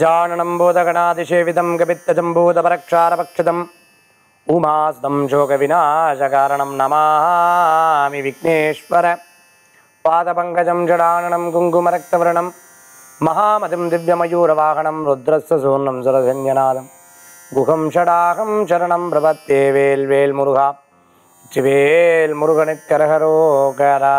गजाननं भूतगणातिसेवितं कपित्तजम्बूतपरक्षारपक्षितम् उमास्तं शोकविनाशकारणं नमामि विघ्नेश्वर पादपङ्कजं जडाननं कुङ्कुमरक्तवर्णं महामतिं दिव्यमयूरवाहनं रुद्रस्य सूर्णं सुरधन्यनादं गुहं षडाहं शरणं प्रपत्ये வேல் முருகா வேல் முருகனுக்கரகரோகரா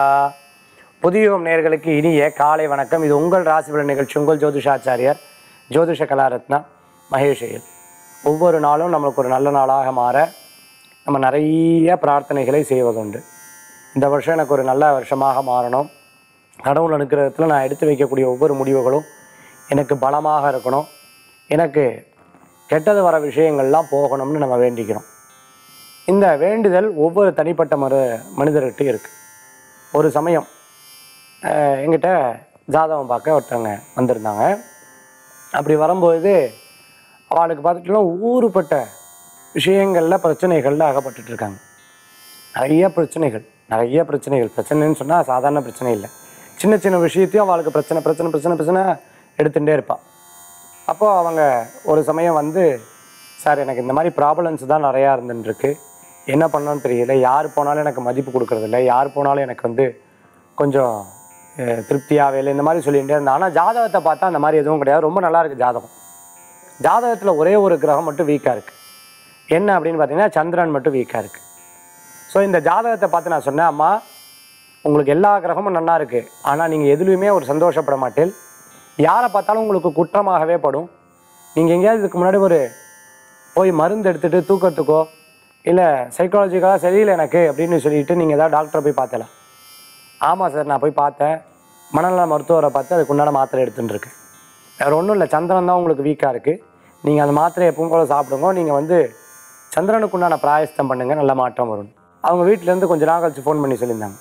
புதியோம் நேர்களுக்கு இனிய காலை வணக்கம் இது உங்கள் ராசிபலன் நிகழ்ச்சி உங்கள் ஜோதிஷாச்சாரியார் ஜோதிஷ கலாரத்னா மகேஷையல் ஒவ்வொரு நாளும் நம்மளுக்கு ஒரு நல்ல நாளாக மாற நம்ம நிறைய பிரார்த்தனைகளை செய்வதுண்டு இந்த வருஷம் எனக்கு ஒரு நல்ல வருஷமாக மாறணும் கடவுள் அனுக்கிரகத்தில் நான் எடுத்து வைக்கக்கூடிய ஒவ்வொரு முடிவுகளும் எனக்கு பலமாக இருக்கணும் எனக்கு கெட்டது வர விஷயங்கள்லாம் போகணும்னு நம்ம வேண்டிக்கிறோம் இந்த வேண்டுதல் ஒவ்வொரு தனிப்பட்ட மரு மனிதர்கிட்டையும் இருக்குது ஒரு சமயம் அஹ், எங்கிட்ட ஜாதகம் பார்க்க ஒருத்தவங்க வந்திருந்தாங்க அப்படி வரும்போது அவளுக்கு பார்த்துட்டுலாம் ஊறுபட்ட விஷயங்களில் பிரச்சனைகளில் அகப்பட்டுட்டு இருக்காங்க நிறைய பிரச்சனைகள் நிறைய பிரச்சனைகள் பிரச்சனைன்னு சொன்னால் சாதாரண பிரச்சனை இல்லை சின்ன சின்ன விஷயத்தையும் அவளுக்கு பிரச்சனை பிரச்சனை பிரச்சனை பிரச்சனை எடுத்துகிட்டே இருப்பாள் அப்போது அவங்க ஒரு சமயம் வந்து சார் எனக்கு இந்த மாதிரி ப்ராப்ளம்ஸ் தான் நிறையா இருந்துருக்கு என்ன பண்ணணும்னு தெரியல யார் போனாலும் எனக்கு மதிப்பு கொடுக்கறதில்ல யார் போனாலும் எனக்கு வந்து கொஞ்சம் அஹ், திருப்தியாகவே இல்லை இந்த மாதிரி சொல்லிகிட்டே இருந்தேன் ஆனால் ஜாதகத்தை பார்த்தா அந்த மாதிரி எதுவும் கிடையாது ரொம்ப நல்லா இருக்குது ஜாதகம் ஜாதகத்தில் ஒரே ஒரு கிரகம் மட்டும் வீக்காக இருக்குது என்ன அப்படின்னு பார்த்தீங்கன்னா சந்திரன் மட்டும் வீக்காக இருக்குது ஸோ இந்த ஜாதகத்தை பார்த்து நான் சொன்னேன் அம்மா உங்களுக்கு எல்லா கிரகமும் நல்லா இருக்குது ஆனால் நீங்கள் எதுலையுமே ஒரு சந்தோஷப்பட மாட்டேன் யாரை பார்த்தாலும் உங்களுக்கு குற்றமாகவே படும் நீங்கள் எங்கேயாவது இதுக்கு முன்னாடி ஒரு போய் மருந்து எடுத்துகிட்டு தூக்கத்துக்கோ இல்லை சைக்காலஜிக்கலாக சரியில்லை எனக்கு அப்படின்னு சொல்லிட்டு நீங்கள் ஏதாவது டாக்டரை போய் பார்த்தலாம் ஆமாம் சார் நான் போய் பார்த்தேன் மனநல மருத்துவரை பார்த்து அதுக்கு உண்டான மாத்திரை எடுத்துன்னு இருக்கேன் வேறு ஒன்றும் இல்லை சந்திரன் தான் உங்களுக்கு வீக்காக இருக்குது நீங்கள் அந்த மாத்திரை எப்பவும் போல சாப்பிடுங்க நீங்கள் வந்து சந்திரனுக்கு உண்டான பிராயஸ்தம் பண்ணுங்கள் நல்ல மாற்றம் வரும் அவங்க வீட்டிலேருந்து கொஞ்ச நாள் கழிச்சு ஃபோன் பண்ணி சொல்லியிருந்தாங்க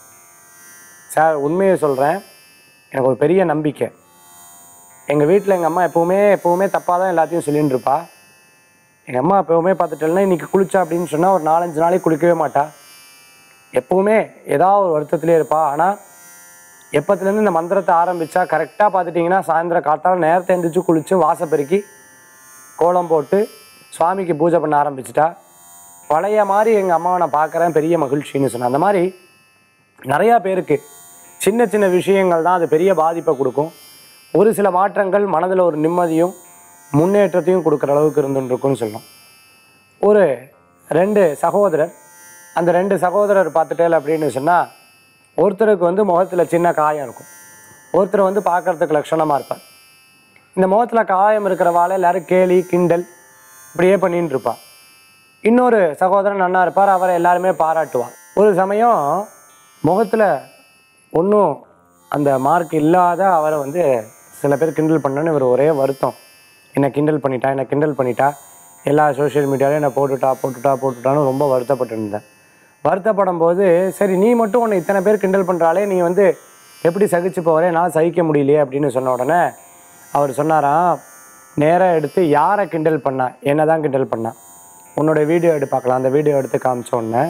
சார் உண்மையை சொல்கிறேன் எனக்கு ஒரு பெரிய நம்பிக்கை எங்கள் வீட்டில் எங்கள் அம்மா எப்போவுமே எப்போவுமே தப்பாக தான் எல்லாத்தையும் சொல்லின்னு இருப்பா எங்கள் அம்மா எப்போவுமே பார்த்துட்டேன்னா இன்றைக்கி குளிச்சா அப்படின்னு சொன்னால் ஒரு நாலஞ்சு நாளைக்கு குளிக்கவே மாட்டா எப்போவுமே ஏதாவது ஒரு வருத்தத்திலே இருப்பா ஆனால் எப்பத்துலேருந்து இந்த மந்திரத்தை ஆரம்பித்தா கரெக்டாக பார்த்துட்டிங்கன்னா சாயந்தரம் காத்தால நேரத்தை எழுந்திரிச்சு குளித்து வாசப்பெருக்கி கோலம் போட்டு சுவாமிக்கு பூஜை பண்ண ஆரம்பிச்சிட்டா பழைய மாதிரி எங்கள் அம்மாவை நான் பார்க்குறேன் பெரிய மகிழ்ச்சின்னு சொன்னேன் அந்த மாதிரி நிறையா பேருக்கு சின்ன சின்ன விஷயங்கள் தான் அது பெரிய பாதிப்பை கொடுக்கும் ஒரு சில மாற்றங்கள் மனதில் ஒரு நிம்மதியும் முன்னேற்றத்தையும் கொடுக்குற அளவுக்கு இருந்துருக்குன்னு சொல்லணும் ஒரு ரெண்டு சகோதரர் அந்த ரெண்டு சகோதரர் பார்த்துட்டேல் அப்படின்னு சொன்னால் ஒருத்தருக்கு வந்து முகத்தில் சின்ன காயம் இருக்கும் ஒருத்தர் வந்து பார்க்கறதுக்கு லட்சணமாக இருப்பார் இந்த முகத்தில் காயம் இருக்கிறவாள் எல்லாரும் கேலி கிண்டல் இப்படியே பண்ணின்னு இருப்பா இன்னொரு சகோதரன் நன்னா இருப்பார் அவரை எல்லாருமே பாராட்டுவார் ஒரு சமயம் முகத்தில் ஒன்றும் அந்த மார்க் இல்லாத அவரை வந்து சில பேர் கிண்டல் பண்ணோன்னு இவர் ஒரே வருத்தம் என்னை கிண்டல் பண்ணிட்டா என்னை கிண்டல் பண்ணிட்டா எல்லா சோஷியல் மீடியாலையும் என்னை போட்டுட்டா போட்டுட்டா போட்டுட்டான்னு ரொம்ப வருத்தப்பட்டு இருந்தேன் வருத்தப்படும் போது சரி நீ மட்டும் உன்னை இத்தனை பேர் கிண்டல் பண்ணுறாலே நீ வந்து எப்படி சகிச்சு போகிறே நான் சகிக்க முடியலையே அப்படின்னு சொன்ன உடனே அவர் சொன்னாராம் நேராக எடுத்து யாரை கிண்டல் பண்ணா என்ன தான் கிண்டல் பண்ணா உன்னோட வீடியோ எடுத்து பார்க்கலாம் அந்த வீடியோ எடுத்து காமிச்ச உடனே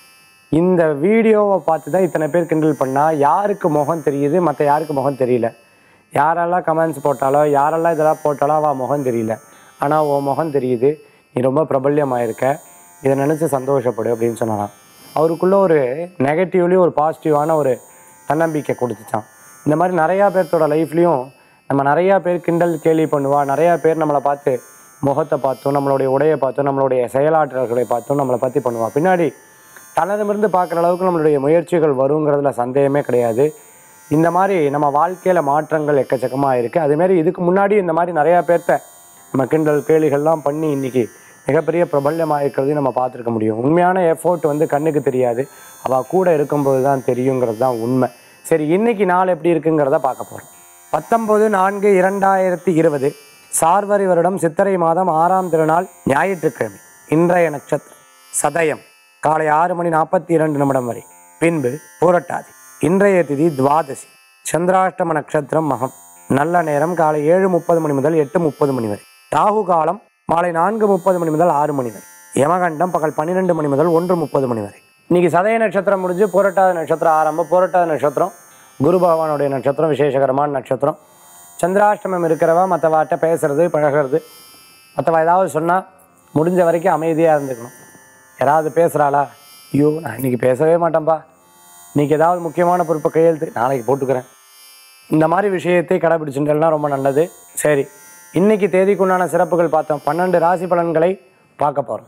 இந்த வீடியோவை பார்த்து தான் இத்தனை பேர் கிண்டல் பண்ணால் யாருக்கு முகம் தெரியுது மற்ற யாருக்கு முகம் தெரியல யாரெல்லாம் கமெண்ட்ஸ் போட்டாலோ யாரெல்லாம் இதெல்லாம் போட்டாலோ அவள் முகம் தெரியல ஆனால் உன் முகம் தெரியுது நீ ரொம்ப பிரபல்யமாயிருக்க இதை நினச்சி சந்தோஷப்படு அப்படின்னு சொன்னாராம் அவருக்குள்ள ஒரு நெகட்டிவ்லேயும் ஒரு பாசிட்டிவான ஒரு தன்னம்பிக்கை கொடுத்துச்சான் இந்த மாதிரி நிறையா பேர்த்தோட லைஃப்லேயும் நம்ம நிறையா பேர் கிண்டல் கேலி பண்ணுவா நிறையா பேர் நம்மளை பார்த்து முகத்தை பார்த்தும் நம்மளுடைய உடையை பார்த்தும் நம்மளுடைய செயலாற்றல்களை பார்த்தும் நம்மளை பற்றி பண்ணுவா பின்னாடி தனதுமிருந்து பார்க்குற அளவுக்கு நம்மளுடைய முயற்சிகள் வருங்கிறதுல சந்தேகமே கிடையாது இந்த மாதிரி நம்ம வாழ்க்கையில் மாற்றங்கள் எக்கச்சக்கமாக இருக்குது அதேமாரி இதுக்கு முன்னாடி இந்த மாதிரி நிறையா பேர்த்த நம்ம கிண்டல் கேலிகள்லாம் பண்ணி இன்னைக்கு மிகப்பெரிய பிரபல்யமாக இருக்கிறதையும் நம்ம பார்த்துருக்க முடியும் உண்மையான எஃபோர்ட் வந்து கண்ணுக்கு தெரியாது அவள் கூட இருக்கும்போது தான் தெரியுங்கிறது தான் உண்மை சரி இன்னைக்கு நாள் எப்படி இருக்குங்கிறத பார்க்க போகிறோம் பத்தொன்பது நான்கு இரண்டாயிரத்தி இருபது சார்வரி வருடம் சித்திரை மாதம் ஆறாம் திருநாள் ஞாயிற்றுக்கிழமை இன்றைய நட்சத்திரம் சதயம் காலை ஆறு மணி நாற்பத்தி இரண்டு நிமிடம் வரை பின்பு பூரட்டாதி இன்றைய திதி துவாதசி சந்திராஷ்டம நட்சத்திரம் மகம் நல்ல நேரம் காலை ஏழு முப்பது மணி முதல் எட்டு முப்பது மணி வரை ராகு காலம் மாலை நான்கு முப்பது மணி முதல் ஆறு மணி வரை யமகண்டம் பகல் பன்னிரெண்டு மணி முதல் ஒன்று முப்பது மணி வரை இன்னைக்கு சதய நட்சத்திரம் முடிஞ்சு புரட்டாத நட்சத்திரம் ஆரம்பம் புரட்டாத நட்சத்திரம் குரு பகவானுடைய நட்சத்திரம் விசேஷகரமான நட்சத்திரம் சந்திராஷ்டமம் இருக்கிறவா மற்றவாட்ட பேசுறது பழகிறது மற்றவா ஏதாவது சொன்னால் முடிஞ்ச வரைக்கும் அமைதியாக இருந்துக்கணும் யாராவது பேசுகிறாளா ஐயோ நான் இன்னைக்கு பேசவே மாட்டேன்ப்பா இன்னைக்கு ஏதாவது முக்கியமான பொறுப்பை கையெழுத்து நாளைக்கு போட்டுக்கிறேன் இந்த மாதிரி விஷயத்தை கடைபிடிச்சுட்டா ரொம்ப நல்லது சரி இன்னைக்கு தேதிக்குண்டான சிறப்புகள் பார்த்தோம் பன்னெண்டு ராசி பலன்களை பார்க்க போகிறோம்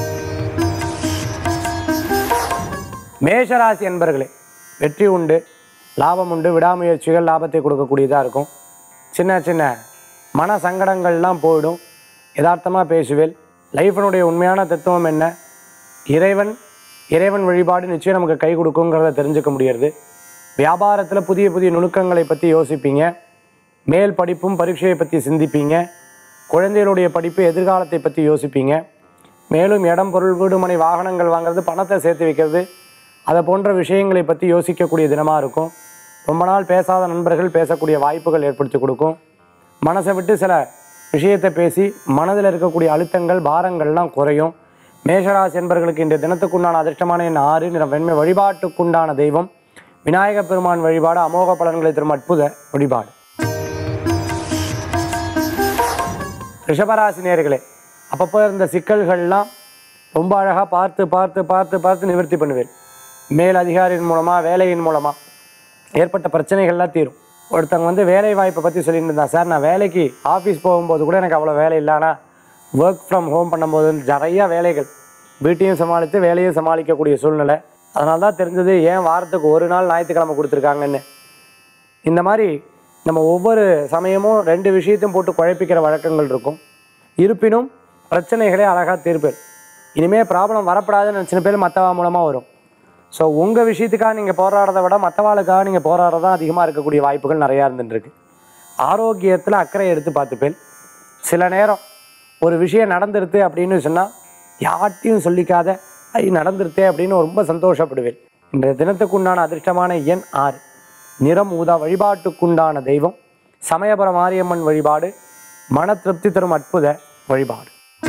மேஷராசி என்பர்களே வெற்றி உண்டு லாபம் உண்டு விடாமுயற்சிகள் லாபத்தை கொடுக்கக்கூடியதாக இருக்கும் சின்ன சின்ன மன சங்கடங்கள்லாம் போயிடும் யதார்த்தமாக பேசுவேல் லைஃபினுடைய உண்மையான தத்துவம் என்ன இறைவன் இறைவன் வழிபாடு நிச்சயம் நமக்கு கை கொடுக்குங்கிறத தெரிஞ்சுக்க முடியறது வியாபாரத்தில் புதிய புதிய நுணுக்கங்களை பற்றி யோசிப்பீங்க மேல் படிப்பும் பரீட்சையை பற்றி சிந்திப்பீங்க குழந்தைகளுடைய படிப்பு எதிர்காலத்தை பற்றி யோசிப்பீங்க மேலும் இடம் பொருள் வீடு மனை வாகனங்கள் வாங்குறது பணத்தை சேர்த்து வைக்கிறது அதை போன்ற விஷயங்களை பற்றி யோசிக்கக்கூடிய தினமாக இருக்கும் ரொம்ப நாள் பேசாத நண்பர்கள் பேசக்கூடிய வாய்ப்புகள் ஏற்படுத்தி கொடுக்கும் மனசை விட்டு சில விஷயத்தை பேசி மனதில் இருக்கக்கூடிய அழுத்தங்கள் பாரங்கள்லாம் குறையும் மேஷராசி என்பர்களுக்கு இன்றைய தினத்துக்குண்டான அதிர்ஷ்டமான எண் ஆறு நிறம் வெண்மை வழிபாட்டுக்குண்டான தெய்வம் விநாயக பெருமான் வழிபாடு அமோக பலன்களை தரும் அற்புத வழிபாடு ரிஷபராசி நேர்களே அப்பப்போ இருந்த சிக்கல்கள்லாம் ரொம்ப அழகாக பார்த்து பார்த்து பார்த்து பார்த்து நிவர்த்தி பண்ணுவேன் மேல் அதிகாரியின் மூலமாக வேலையின் மூலமாக ஏற்பட்ட பிரச்சனைகள்லாம் தீரும் ஒருத்தவங்க வந்து வேலை வாய்ப்பை பற்றி சொல்லிட்டு இருந்தா சார் நான் வேலைக்கு ஆஃபீஸ் போகும்போது கூட எனக்கு அவ்வளோ வேலை இல்லை ஆனால் ஒர்க் ஃப்ரம் ஹோம் பண்ணும்போது நிறையா வேலைகள் வீட்டையும் சமாளித்து வேலையும் சமாளிக்கக்கூடிய சூழ்நிலை அதனால தான் தெரிஞ்சது ஏன் வாரத்துக்கு ஒரு நாள் ஞாயிற்றுக்கிழமை கொடுத்துருக்காங்கன்னு இந்த மாதிரி நம்ம ஒவ்வொரு சமயமும் ரெண்டு விஷயத்தையும் போட்டு குழப்பிக்கிற வழக்கங்கள் இருக்கும் இருப்பினும் பிரச்சனைகளே அழகாக தீர்ப்பேன் இனிமேல் ப்ராப்ளம் வரப்படாதுன்னு நினச்சின பேர் மற்றவா மூலமாக வரும் ஸோ உங்கள் விஷயத்துக்காக நீங்கள் போராடுறத விட மற்றவாளுக்காக நீங்கள் போராடுறது தான் அதிகமாக இருக்கக்கூடிய வாய்ப்புகள் நிறையா இருந்துட்டு இருக்கு ஆரோக்கியத்தில் அக்கறை எடுத்து பார்த்துப்பேன் சில நேரம் ஒரு விஷயம் நடந்துருது அப்படின்னு சொன்னால் யார்ட்டையும் சொல்லிக்காத ஐ நடந்துருத்தே அப்படின்னு ரொம்ப சந்தோஷப்படுவேன் இன்றைய தினத்துக்குண்டான அதிர்ஷ்டமான எண் ஆறு நிறம் ஊதா வழிபாட்டுக்குண்டான தெய்வம் சமயபுர மாரியம்மன் வழிபாடு மன திருப்தி தரும் அற்புத வழிபாடு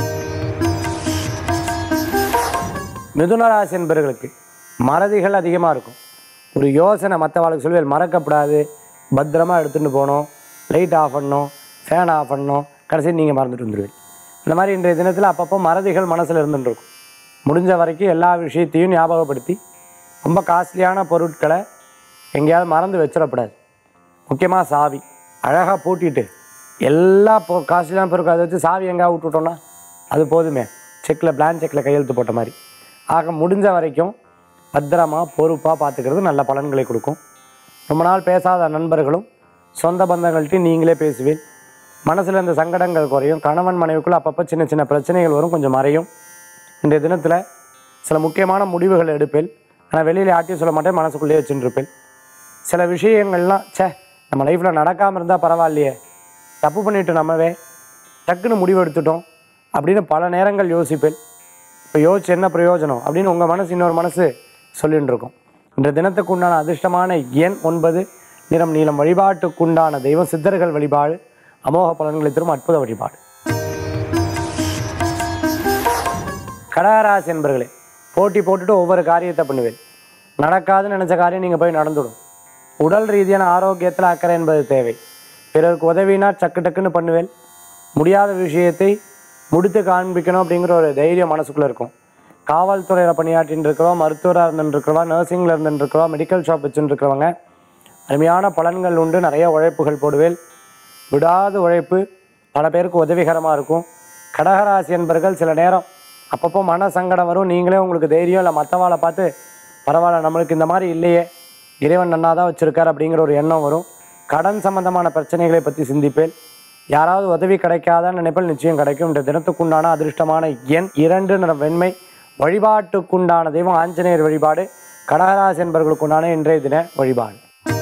மிதுனராசி என்பவர்களுக்கு மறதிகள் அதிகமாக இருக்கும் ஒரு யோசனை மற்றவாளுக்கு சொல்லுவேன் மறக்கப்படாது பத்திரமா எடுத்துகிட்டு போகணும் லைட் ஆஃப் பண்ணணும் ஃபேன் ஆஃப் பண்ணணும் கடைசி நீங்கள் மறந்துட்டு வந்துடுவீங்க இந்த மாதிரி இன்றைய தினத்தில் அப்பப்போ மறதிகள் மனசில் இருந்துட்டு இருக்கும் முடிஞ்ச வரைக்கும் எல்லா விஷயத்தையும் ஞாபகப்படுத்தி ரொம்ப காஸ்ட்லியான பொருட்களை எங்கேயாவது மறந்து வச்சிடக்கூடாது முக்கியமாக சாவி அழகாக பூட்டிட்டு எல்லா பொ காஸ்ட்லியான பொருட்கள் அதை வச்சு சாவி எங்கேயா விட்டுட்டோம்னா அது போதுமே செக்கில் பிளான் செக்கில் கையெழுத்து போட்ட மாதிரி ஆக முடிஞ்ச வரைக்கும் பத்திரமா பொறுப்பாக பார்த்துக்கிறது நல்ல பலன்களை கொடுக்கும் ரொம்ப நாள் பேசாத நண்பர்களும் சொந்த பந்தங்கள்ட்டையும் நீங்களே பேசுவேன் மனசில் இந்த சங்கடங்கள் குறையும் கணவன் மனைவிக்குள்ள அப்பப்போ சின்ன சின்ன பிரச்சனைகள் வரும் கொஞ்சம் மறையும் இன்றைய தினத்தில் சில முக்கியமான முடிவுகள் எடுப்பேன் ஆனால் வெளியில் யார்ட்டையும் சொல்ல மாட்டேன் மனசுக்குள்ளேயே வச்சுட்டு இருப்பேன் சில விஷயங்கள்லாம் ச்சே நம்ம லைஃப்பில் நடக்காமல் இருந்தால் பரவாயில்லையே தப்பு பண்ணிட்டு நம்மவே டக்குன்னு முடிவு எடுத்துட்டோம் அப்படின்னு பல நேரங்கள் யோசிப்பேன் இப்போ யோசிச்சு என்ன பிரயோஜனம் அப்படின்னு உங்கள் மனசு இன்னொரு மனசு சொல்லிட்டு இருக்கும் இந்த தினத்துக்கு உண்டான அதிர்ஷ்டமான எண் ஒன்பது நிறம் நீளம் வழிபாட்டுக்குண்டான தெய்வம் சித்தர்கள் வழிபாடு அமோக பலன்களை தரும் அற்புத வழிபாடு கடகராசி என்பர்களே போட்டி போட்டுட்டு ஒவ்வொரு காரியத்தை பண்ணுவேன் நடக்காதுன்னு நினச்ச காரியம் நீங்கள் போய் நடந்துடும் உடல் ரீதியான ஆரோக்கியத்தில் அக்கறை என்பது தேவை பிறருக்கு உதவினா சக்கு டக்குன்னு பண்ணுவேன் முடியாத விஷயத்தை முடித்து காண்பிக்கணும் அப்படிங்கிற ஒரு தைரியம் மனசுக்குள்ளே இருக்கும் காவல்துறையில் பணியாற்றின்னு இருக்கிறோம் மருத்துவராக இருந்துட்டு இருக்கிறவா நர்சிங்கில் இருந்துட்டு இருக்கிறவா மெடிக்கல் ஷாப் வச்சுட்டு இருக்கிறவங்க அருமையான பலன்கள் உண்டு நிறைய உழைப்புகள் போடுவேன் விடாத உழைப்பு பல பேருக்கு உதவிகரமாக இருக்கும் கடகராசி என்பர்கள் சில நேரம் அப்பப்போ மன சங்கடம் வரும் நீங்களே உங்களுக்கு தைரியம் இல்லை மற்றவாளை பார்த்து பரவாயில்ல நம்மளுக்கு இந்த மாதிரி இல்லையே இறைவன் நன்னா தான் வச்சுருக்கார் அப்படிங்கிற ஒரு எண்ணம் வரும் கடன் சம்பந்தமான பிரச்சனைகளை பற்றி சிந்திப்பேன் யாராவது உதவி கிடைக்காதான்னு நினைப்பில் நிச்சயம் கிடைக்கும் இந்த தினத்துக்குண்டான அதிர்ஷ்டமான எண் இரண்டு நிற வெண்மை வழிபாட்டுக்குண்டான தெய்வம் ஆஞ்சநேயர் வழிபாடு கடகராசி என்பவர்களுக்குண்டான இன்றைய தின வழிபாடு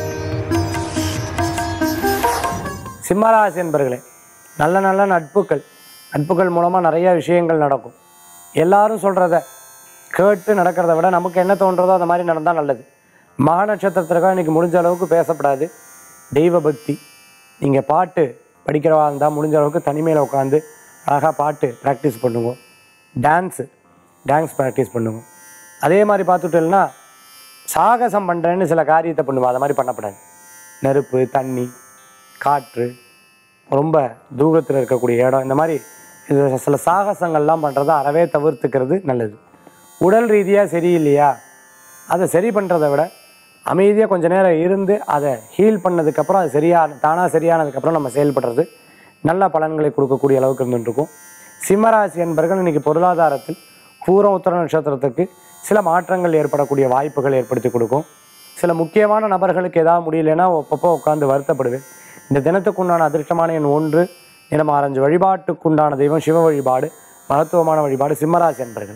சிம்மராசி என்பர்களே நல்ல நல்ல நட்புகள் நட்புகள் மூலமாக நிறைய விஷயங்கள் நடக்கும் எல்லாரும் சொல்கிறத கேட்டு நடக்கிறத விட நமக்கு என்ன தோன்றதோ அந்த மாதிரி நடந்தால் நல்லது மக நட்சத்திரத்திற்காக இன்றைக்கி முடிஞ்ச அளவுக்கு பேசப்படாது தெய்வ பக்தி நீங்கள் பாட்டு படிக்கிறவா இருந்தால் முடிஞ்ச அளவுக்கு தனிமையில் உட்காந்து அழகாக பாட்டு ப்ராக்டிஸ் பண்ணுங்க டான்ஸு டான்ஸ் ப்ராக்டிஸ் பண்ணுங்க அதே மாதிரி பார்த்துட்டோம்னா சாகசம் பண்ணுறேன்னு சில காரியத்தை பண்ணுவோம் அதை மாதிரி பண்ணக்கூடாது நெருப்பு தண்ணி காற்று ரொம்ப தூரத்தில் இருக்கக்கூடிய இடம் இந்த மாதிரி இது சில சாகசங்கள்லாம் பண்ணுறதை அறவே தவிர்த்துக்கிறது நல்லது உடல் ரீதியாக சரியில்லையா அதை சரி பண்ணுறதை விட அமைதியாக கொஞ்ச நேரம் இருந்து அதை ஹீல் பண்ணதுக்கப்புறம் அது சரியான தானாக சரியானதுக்கப்புறம் நம்ம செயல்படுறது நல்ல பலன்களை கொடுக்கக்கூடிய அளவுக்கு இருந்துட்டுருக்கும் சிம்மராசி என்பர்கள் இன்னைக்கு பொருளாதாரத்தில் பூரம் உத்தர நட்சத்திரத்துக்கு சில மாற்றங்கள் ஏற்படக்கூடிய வாய்ப்புகள் ஏற்படுத்தி கொடுக்கும் சில முக்கியமான நபர்களுக்கு ஏதாவது முடியலன்னா அப்பப்போ உட்காந்து வருத்தப்படுவேன் இந்த தினத்துக்குண்டான அதிர்ஷ்டமான எண் ஒன்று நிறம் ஆரஞ்சு வழிபாட்டுக்குண்டான தெய்வம் சிவ வழிபாடு மகத்துவமான வழிபாடு சிம்மராசி என்பர்கள்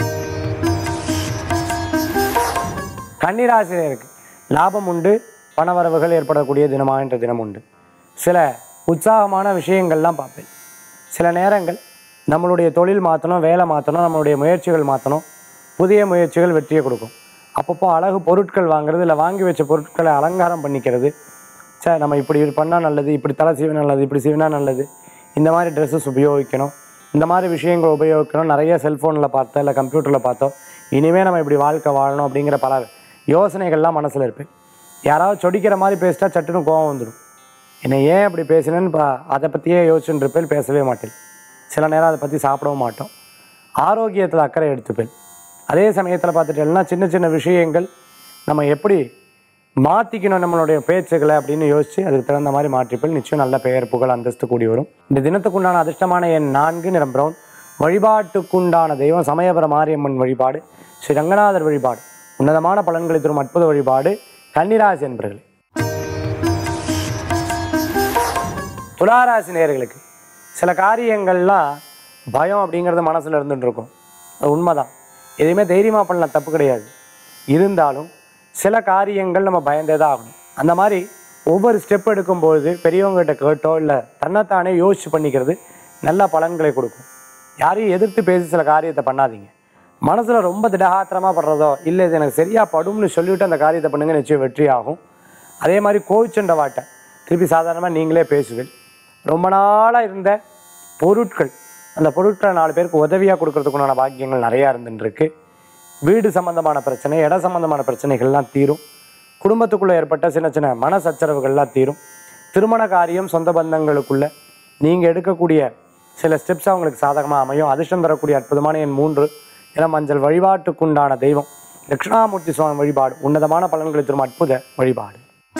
கன்னிராசிரியருக்கு லாபம் உண்டு பணவரவுகள் ஏற்படக்கூடிய தினமாக என்ற தினம் உண்டு சில உற்சாகமான விஷயங்கள்லாம் பார்ப்பேன் சில நேரங்கள் நம்மளுடைய தொழில் மாற்றணும் வேலை மாற்றணும் நம்மளுடைய முயற்சிகள் மாற்றணும் புதிய முயற்சிகள் வெற்றியை கொடுக்கும் அப்பப்போ அழகு பொருட்கள் வாங்குறது இல்லை வாங்கி வச்ச பொருட்களை அலங்காரம் பண்ணிக்கிறது சே நம்ம இப்படி பண்ணால் நல்லது இப்படி தலை சீவினா நல்லது இப்படி சீவினா நல்லது இந்த மாதிரி ட்ரெஸ்ஸஸ் உபயோகிக்கணும் இந்த மாதிரி விஷயங்கள் உபயோகிக்கணும் நிறைய செல்ஃபோனில் பார்த்தோம் இல்லை கம்ப்யூட்டரில் பார்த்தோம் இனிமேல் நம்ம இப்படி வாழ்க்கை வாழணும் அப்படிங்கிற பல யோசனைகள்லாம் மனசில் இருப்பேன் யாராவது சொடிக்கிற மாதிரி பேசிட்டா சட்டுன்னு கோவம் வந்துடும் என்னை ஏன் அப்படி பேசினேன்னு பா- அதை பற்றியே யோசிச்சுட்டு இருப்பேன் பேசவே மாட்டேன் சில நேரம் அதை பற்றி சாப்பிடவும் மாட்டோம் ஆரோக்கியத்தில் அக்கறை எடுத்துப்பேன் அதே சமயத்தில் பார்த்துட்டேன்னா சின்ன சின்ன விஷயங்கள் நம்ம எப்படி மாற்றிக்கணும் நம்மளுடைய பேச்சுக்களை அப்படின்னு யோசித்து அதுக்கு தகுந்த மாதிரி மாற்றிப்பேன் நிச்சயம் நல்ல பெயர் புகழ் அந்தஸ்து கூடி வரும் இந்த தினத்துக்குண்டான அதிர்ஷ்டமான எண் நான்கு நிறம் பிரவுன் வழிபாட்டுக்குண்டான தெய்வம் சமயபுர மாரியம்மன் வழிபாடு ஸ்ரீ ரங்கநாதர் வழிபாடு உன்னதமான பலன்களை தரும் அற்புத வழிபாடு கன்னிராசி என்பர்களே துளாராசி நேயர்களுக்கு சில காரியங்கள்லாம் பயம் அப்படிங்கிறது மனசில் இருந்துட்டு இருக்கும் அது உண்மைதான் எதையுமே தைரியமாக பண்ணலாம் தப்பு கிடையாது இருந்தாலும் சில காரியங்கள் நம்ம பயந்தே தான் ஆகணும் அந்த மாதிரி ஒவ்வொரு ஸ்டெப் எடுக்கும்போது பெரியவங்ககிட்ட கேட்டோ இல்லை தன்னைத்தானே யோசிச்சு பண்ணிக்கிறது நல்ல பலன்களை கொடுக்கும் யாரையும் எதிர்த்து பேசி சில காரியத்தை பண்ணாதீங்க மனசில் ரொம்ப திடகாத்திரமாக படுறதோ இல்லை இது எனக்கு சரியாக படும்னு சொல்லிவிட்டு அந்த காரியத்தை பண்ணுங்க நிச்சயம் வெற்றி ஆகும் அதே மாதிரி கோவிச்சண்ட வாட்டை திருப்பி சாதாரணமாக நீங்களே பேசுவேன் ரொம்ப நாளாக இருந்த பொருட்கள் அந்த பொருட்களை நாலு பேருக்கு உதவியாக கொடுக்கறதுக்குண்டான பாக்கியங்கள் நிறையா இருந்துருக்கு வீடு சம்பந்தமான பிரச்சனை இட சம்பந்தமான பிரச்சனைகள்லாம் தீரும் குடும்பத்துக்குள்ளே ஏற்பட்ட சின்ன சின்ன மன சச்சரவுகள்லாம் தீரும் திருமண காரியம் சொந்த பந்தங்களுக்குள்ள நீங்கள் எடுக்கக்கூடிய சில ஸ்டெப்ஸ் அவங்களுக்கு சாதகமாக அமையும் அதிர்ஷ்டம் தரக்கூடிய அற்புதமான என் மூன்று இன மஞ்சள் வழிபாட்டுக்குண்டான தெய்வம் தட்சிணாமூர்த்தி சுவாமி வழிபாடு உன்னதமான பலன்களை தரும் அற்புத வழிபாடு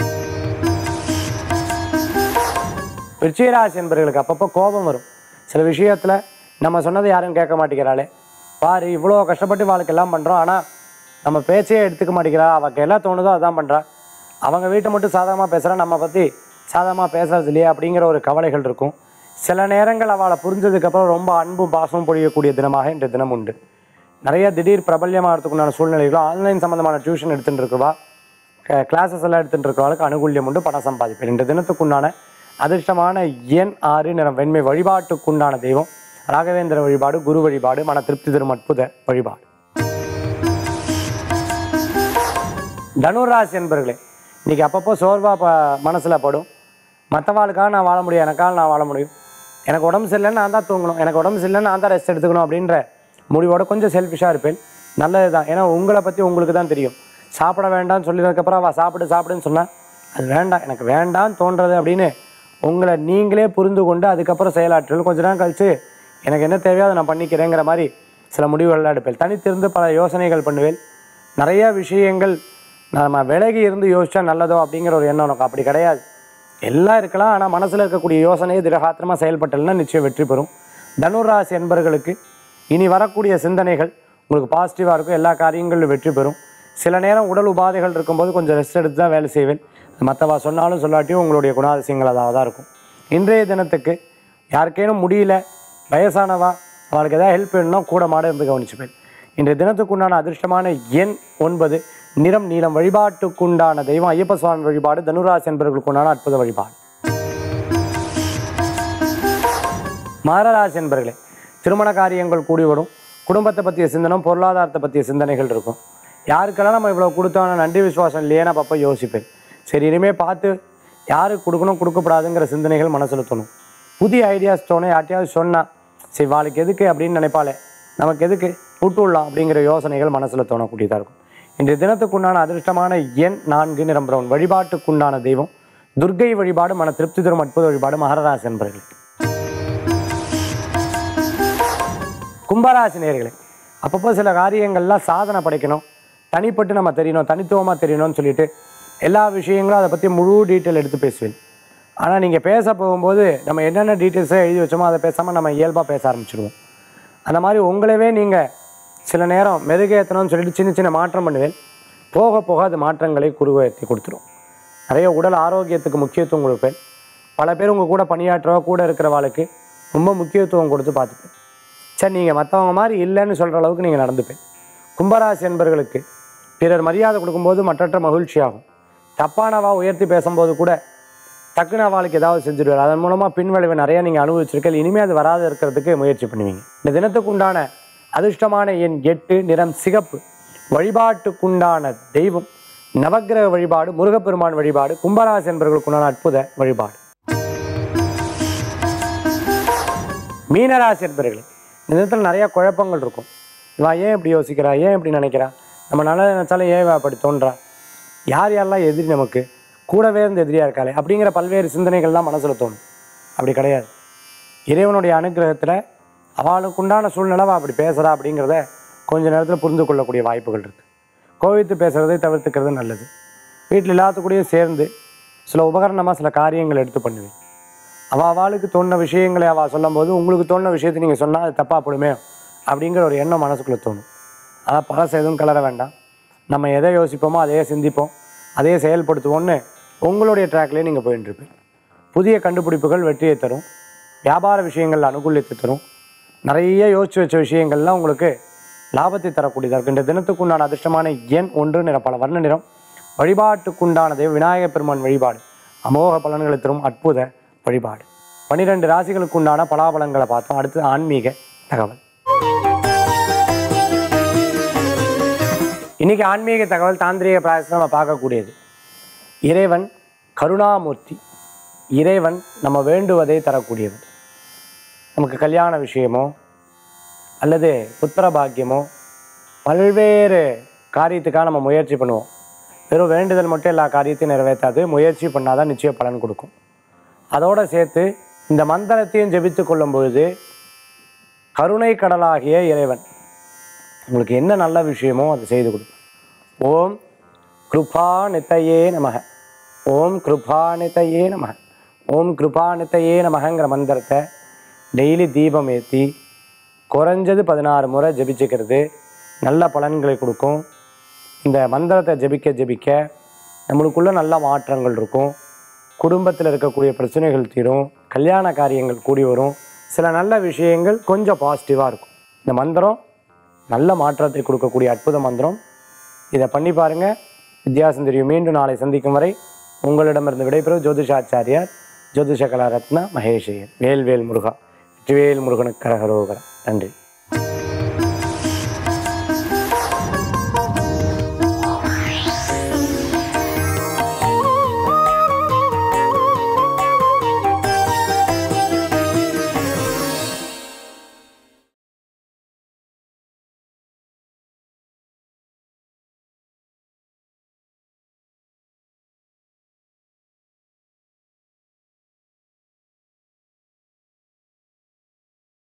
விருச்சிகராசி என்பவர்களுக்கு அப்பப்போ கோபம் வரும் சில விஷயத்தில் நம்ம சொன்னதை யாரும் கேட்க மாட்டேங்கிறாளே பாரு இவ்வளோ கஷ்டப்பட்டு வாழ்க்கையெல்லாம் பண்ணுறோம் ஆனால் நம்ம பேச்சே எடுத்துக்க மாட்டேங்கிறா அவளுக்கு எல்லாம் தோணுதோ அதான் பண்ணுறா அவங்க வீட்டை மட்டும் சாதகமாக பேசுகிறா நம்ம பற்றி சாதகமாக பேசுறது இல்லையா அப்படிங்கிற ஒரு கவலைகள் இருக்கும் சில நேரங்கள் அவளை புரிஞ்சதுக்கப்புறம் ரொம்ப அன்பும் பாசமும் பொழியக்கூடிய தினமாக இன்று தினம் உண்டு நிறைய திடீர் பிரபல்யமாகிறதுக்கு உண்டான சூழ்நிலைகளும் ஆன்லைன் சம்மந்தமான டியூஷன் எடுத்துகிட்டு இருக்கிறவா கிளாஸஸ் எல்லாம் எடுத்துகிட்டு இருக்கிறவளுக்கு அனுகூல்யம் உண்டு பணம் சம்பாதிப்பேன் இன்று தினத்துக்குண்டான அதிர்ஷ்டமான எண் ஆறு நிறம் வெண்மை வழிபாட்டுக்குண்டான தெய்வம் ராகவேந்திர வழிபாடு குரு வழிபாடு மன திருப்தி தரும் அற்புத வழிபாடு தனுராசி என்பர்களே இன்னைக்கு அப்பப்போ சோர்வா ப மனசில் படும் மற்றவாளுக்காக நான் வாழ முடியும் எனக்காக நான் வாழ முடியும் எனக்கு உடம்பு சரியில்லைன்னு நான் தான் தூங்கணும் எனக்கு உடம்பு சரியில்லைன்னு நான் தான் ரெஸ்ட் எடுத்துக்கணும் அப்படின்ற முடிவோட கொஞ்சம் செல்ஃபிஷாக இருப்பேன் நல்லது தான் ஏன்னா உங்களை பற்றி உங்களுக்கு தான் தெரியும் சாப்பிட வேண்டாம்னு சொல்லினதுக்கப்புறம் அவள் சாப்பிடு சாப்பிடுன்னு சொன்னால் அது வேண்டாம் எனக்கு வேண்டாம்னு தோன்றது அப்படின்னு உங்களை நீங்களே புரிந்து கொண்டு அதுக்கப்புறம் செயலாற்றுகள் கொஞ்ச நேரம் கழித்து எனக்கு என்ன தேவையோ அதை நான் பண்ணிக்கிறேங்கிற மாதிரி சில முடிவுகள்லாம் எடுப்பேன் தனித்திருந்து பல யோசனைகள் பண்ணுவேன் நிறைய விஷயங்கள் நம்ம விலகி இருந்து யோசிச்சா நல்லதோ அப்படிங்கிற ஒரு எண்ணம் உனக்கு அப்படி கிடையாது எல்லாம் இருக்கலாம் ஆனால் மனசில் இருக்கக்கூடிய யோசனையை திடகாத்திரமாக செயல்பட்டல்னா நிச்சயம் வெற்றி பெறும் தனுராசி என்பர்களுக்கு இனி வரக்கூடிய சிந்தனைகள் உங்களுக்கு பாசிட்டிவாக இருக்கும் எல்லா காரியங்களிலும் வெற்றி பெறும் சில நேரம் உடல் உபாதைகள் இருக்கும்போது கொஞ்சம் ரெஸ்ட் எடுத்து தான் வேலை செய்வேன் மற்றவா சொன்னாலும் சொல்லாட்டியும் உங்களுடைய குணாதிசயங்கள் அதாக தான் இருக்கும் இன்றைய தினத்துக்கு யாருக்கேனும் முடியல வயசானவா அவளுக்கு ஏதாவது ஹெல்ப் வேணும்னா கூட மாட இருந்து கவனிச்சுப்பேன் இன்றைய தினத்துக்குண்டான அதிர்ஷ்டமான எண் ஒன்பது நிறம் நீளம் வழிபாட்டுக்குண்டான தெய்வம் ஐயப்ப சுவாமி வழிபாடு தனுராசி என்பவர்களுக்கு உண்டான அற்புத வழிபாடு மகராசி என்பர்களே திருமண காரியங்கள் கூடி வரும் குடும்பத்தை பற்றிய சிந்தனம் பொருளாதாரத்தை பற்றிய சிந்தனைகள் இருக்கும் யாருக்கெல்லாம் நம்ம இவ்வளோ கொடுத்தோம் நன்றி விசுவாசம் இல்லையே நான் அப்பப்போ யோசிப்பேன் சரி இனிமேல் பார்த்து யாருக்கு கொடுக்கணும் கொடுக்கப்படாதுங்கிற சிந்தனைகள் மனசில் தோணும் புதிய ஐடியாஸ் தோணும் யார்ட்டையாவது சொன்னால் சரி வாளுக்கு எதுக்கு அப்படின்னு நினைப்பாளே நமக்கு எதுக்கு விட்டு விடலாம் அப்படிங்கிற யோசனைகள் மனசில் தோணக்கூடியதாக இருக்கும் இன்றைய தினத்துக்குண்டான அதிர்ஷ்டமான எண் நான்கு நிரம்புறவன் வழிபாட்டுக்குண்டான தெய்வம் துர்க்கை வழிபாடு மன திருப்தி தரும் அற்புத வழிபாடு மகரராசி என்பர்களே கும்பராசி நேர்களே அப்பப்போ சில காரியங்கள்லாம் சாதனை படைக்கணும் தனிப்பட்டு நம்ம தெரியணும் தனித்துவமாக தெரியணும்னு சொல்லிட்டு எல்லா விஷயங்களும் அதை பற்றி முழு டீட்டெயில் எடுத்து பேசுவேன் ஆனால் நீங்கள் பேச போகும்போது நம்ம என்னென்ன டீட்டெயில்ஸை எழுதி வச்சோமோ அதை பேசாமல் நம்ம இயல்பாக பேச ஆரம்பிச்சிடுவோம் அந்த மாதிரி உங்களவே நீங்கள் சில நேரம் மெருகேற்றணும்னு சொல்லிட்டு சின்ன சின்ன மாற்றம் பண்ணுவேன் போக போக அது மாற்றங்களை குருவேற்றி கொடுத்துரும் நிறைய உடல் ஆரோக்கியத்துக்கு முக்கியத்துவம் கொடுப்பேன் பல பேர் உங்கள் கூட பணியாற்றவோ கூட இருக்கிறவாளுக்கு ரொம்ப முக்கியத்துவம் கொடுத்து பார்த்துப்பேன் சரி நீங்கள் மற்றவங்க மாதிரி இல்லைன்னு சொல்கிற அளவுக்கு நீங்கள் நடந்துப்பேன் கும்பராசி என்பர்களுக்கு பிறர் மரியாதை கொடுக்கும்போது மற்றற்ற மகிழ்ச்சியாகும் தப்பானவா உயர்த்தி பேசும்போது கூட டக்குன்னு அவளுக்கு ஏதாவது செஞ்சுடுவார் அதன் மூலமாக பின்விளைவு நிறைய நீங்கள் அனுபவிச்சிருக்கீங்க இனிமேல் அது வராது இருக்கிறதுக்கு முயற்சி பண்ணுவீங்க இந்த தினத்துக்கு உண்டான அதிர்ஷ்டமான எண் எட்டு நிறம் சிகப்பு வழிபாட்டுக்குண்டான தெய்வம் நவக்கிரக வழிபாடு முருகப்பெருமான் வழிபாடு கும்பராசி என்பவர்களுக்குண்டான அற்புத வழிபாடு மீனராசி என்பவர்களே இந்த நேரத்தில் நிறைய குழப்பங்கள் இருக்கும் இவன் ஏன் இப்படி யோசிக்கிறா ஏன் இப்படி நினைக்கிறா நம்ம நல்லது நினச்சாலும் ஏன் இவ அப்படி தோன்றா யார் யாரெல்லாம் எதிரி நமக்கு கூடவே இருந்து எதிரியாக இருக்காளே அப்படிங்கிற பல்வேறு சிந்தனைகள்லாம் மனசில் தோணும் அப்படி கிடையாது இறைவனுடைய அனுகிரகத்தில் அவளுக்கு உண்டான சூழ்நிலை அவள் அப்படி பேசுகிறா அப்படிங்கிறத கொஞ்ச நேரத்தில் புரிந்து கொள்ளக்கூடிய வாய்ப்புகள் இருக்குது கோவித்து பேசுகிறதை தவிர்த்துக்கிறது நல்லது வீட்டில் எல்லாத்துக்கூடயும் சேர்ந்து சில உபகரணமாக சில காரியங்கள் எடுத்து பண்ணுவேன் அவள் அவளுக்கு தோணுன விஷயங்களை அவள் சொல்லும்போது உங்களுக்கு தோணுன விஷயத்தை நீங்கள் சொன்னால் அது தப்பாக போடுமே அப்படிங்கிற ஒரு எண்ணம் மனசுக்குள்ளே தோணும் அதான் பழச எதுவும் கலர வேண்டாம் நம்ம எதை யோசிப்போமோ அதையே சிந்திப்போம் அதையே செயல்படுத்துவோம்னு உங்களுடைய ட்ராக்லேயே நீங்கள் போயிட்டு இருப்பீங்க புதிய கண்டுபிடிப்புகள் வெற்றியை தரும் வியாபார விஷயங்கள் அனுகூலியத்தை தரும் நிறைய யோசிச்சு வச்ச விஷயங்கள்லாம் உங்களுக்கு லாபத்தை தரக்கூடியதாக இருக்கும் இந்த தினத்துக்குண்டான அதிர்ஷ்டமான எண் ஒன்று நிற பல வர்ண நிறம் வழிபாட்டுக்குண்டான தெய்வ விநாயகப் பெருமான் வழிபாடு அமோக பலன்களை தரும் அற்புத வழிபாடு பன்னிரெண்டு ராசிகளுக்கு உண்டான பலாபலங்களை பார்த்தோம் அடுத்து ஆன்மீக தகவல் இன்னைக்கு ஆன்மீக தகவல் தாந்திரிக பிராயசம் நம்ம பார்க்கக்கூடியது இறைவன் கருணாமூர்த்தி இறைவன் நம்ம வேண்டுவதை தரக்கூடியவர் நமக்கு கல்யாண விஷயமோ அல்லது புத்திர பாக்கியமோ பல்வேறு காரியத்துக்காக நம்ம முயற்சி பண்ணுவோம் வெறும் வேண்டுதல் மட்டும் எல்லா காரியத்தையும் நிறைவேற்றாது முயற்சி பண்ணாதான் நிச்சய பலன் கொடுக்கும் அதோடு சேர்த்து இந்த மந்திரத்தையும் ஜெபித்து கொள்ளும் பொழுது கருணை கடலாகிய இறைவன் உங்களுக்கு என்ன நல்ல விஷயமோ அதை செய்து கொடுக்கும் ஓம் கிருபா நித்தையே நமக ஓம் கிருபா நித்தையே நமக ஓம் கிருபா நித்தையே நமகங்கிற மந்திரத்தை டெய்லி தீபம் ஏற்றி குறைஞ்சது பதினாறு முறை ஜெபிச்சுக்கிறது நல்ல பலன்களை கொடுக்கும் இந்த மந்திரத்தை ஜெபிக்க ஜெபிக்க நம்மளுக்குள்ள நல்ல மாற்றங்கள் இருக்கும் குடும்பத்தில் இருக்கக்கூடிய பிரச்சனைகள் தீரும் கல்யாண காரியங்கள் கூடி வரும் சில நல்ல விஷயங்கள் கொஞ்சம் பாசிட்டிவாக இருக்கும் இந்த மந்திரம் நல்ல மாற்றத்தை கொடுக்கக்கூடிய அற்புத மந்திரம் இதை பண்ணி பாருங்கள் வித்தியாசம் தெரியும் மீண்டும் நாளை சந்திக்கும் வரை உங்களிடமிருந்து விடைபெறும் ஜோதிஷாச்சாரியார் ஜோதிஷ கலா ரத்னா மகேஷையர் வேல்வேல் முருகா வெற்றிவேல் முருகனுக்கு கரகரோகரா நன்றி